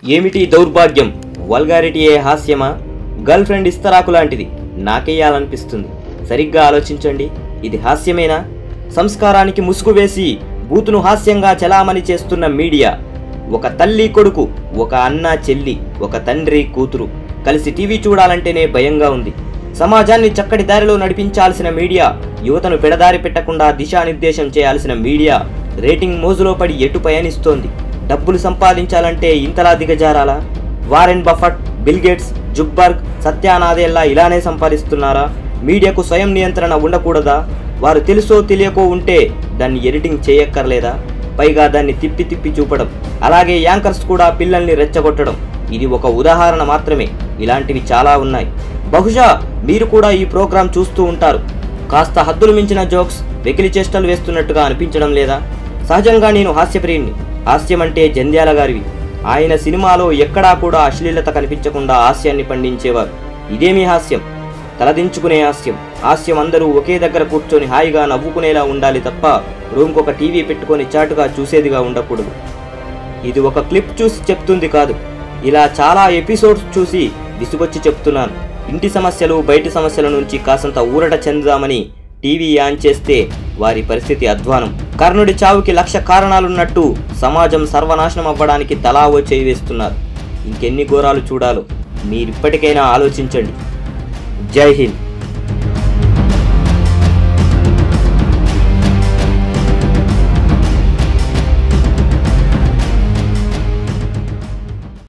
ఏమిటి దౌర్భాగ్యం వల్గారిటీయే హాస్యమా girl friend ఇస్తరాకు లాంటిది నాకేయాలనిపిస్తుంది సరిగ్గా ఆలోచించండి ఇది హాస్యమేనా సంస్కారానికి ముసుగు వేసి బూతును హాస్యంగా చలామణి చేస్తున్న మీడియా ఒక తల్లి కొడుకు ఒక అన్న చెల్లి ఒక తండ్రి కూతురు కలిసి టీవీ చూడాలంటేనే భయంగా ఉంది సమాజాన్ని చక్కటి దారిలో నడిపించాల్సిన మీడియా యువతను పెడదారి పెట్టకుండా దిశానిర్దేశం చేయాల్సిన మీడియా రేటింగ్ మోజులో పడి ఎటు పయనిస్తోంది డబ్బులు సంపాదించాలంటే ఇంతలా దిగజారాలా Warren Buffett Bill Gates Zuckerberg Satya Nadella ఇలానే సంపాదిస్తున్నారా మీడియాకు స్వయం నియంత్రణ ఉండకూడదా వారు తెలుసో తెలియకో ఉంటే దాన్ని ఎడిటింగ్ చేయక్కర్లేదా పైగా దాన్ని తిప్పి తిప్పి చూపడం అలాగే యాంకర్స్ కూడా పిల్లల్ని రెచ్చగొట్టడం ఇది ఒక ఉదాహరణ మాత్రమే ఇలాంటివి చాలా ఉన్నాయి బహుశా మీరు కూడా ఈ ప్రోగ్రాం చూస్తూ ఉంటారు కాస్త హద్దులు మించిన జోక్స్ వెకిలి చేష్టలు వేస్తున్నట్టుగా అనిపించడం లేదా సహజంగా నేను హాస్యప్రియుణ్ణి హాస్యం అంటే జంధ్యాల గారివి ఆయన సినిమాలో ఎక్కడా కూడా అశ్లీలత కనిపించకుండా హాస్యాన్ని పండించేవారు ఇదేమీ హాస్యం తలదించుకునే హాస్యం హాస్యం అందరూ ఒకే దగ్గర కూర్చొని హాయిగా నవ్వుకునేలా ఉండాలి తప్ప రూమ్కి ఒక టీవీ పెట్టుకొని చాటుగా చూసేదిగా ఉండకూడదు ఇది ఒక క్లిప్ చూసి చెప్తుంది కాదు ఇలా చాలా ఎపిసోడ్స్ చూసి విసుగొచ్చి చెప్తున్నాను ఇంటి సమస్యలు బయటి సమస్యల నుంచి కాసంత ఊరట చెందామని టీవీ ఆన్ చేస్తే వారి పరిస్థితి అధ్వానం కర్ణుడి చావుకి లక్ష కారణాలున్నట్టు సమాజం సర్వనాశనం అవ్వడానికి తలా ఓ చేయి వేస్తున్నారు ఇంకెన్ని ఘోరాలు చూడాలో మీరిప్పటికైనా ఆలోచించండి జై హింద్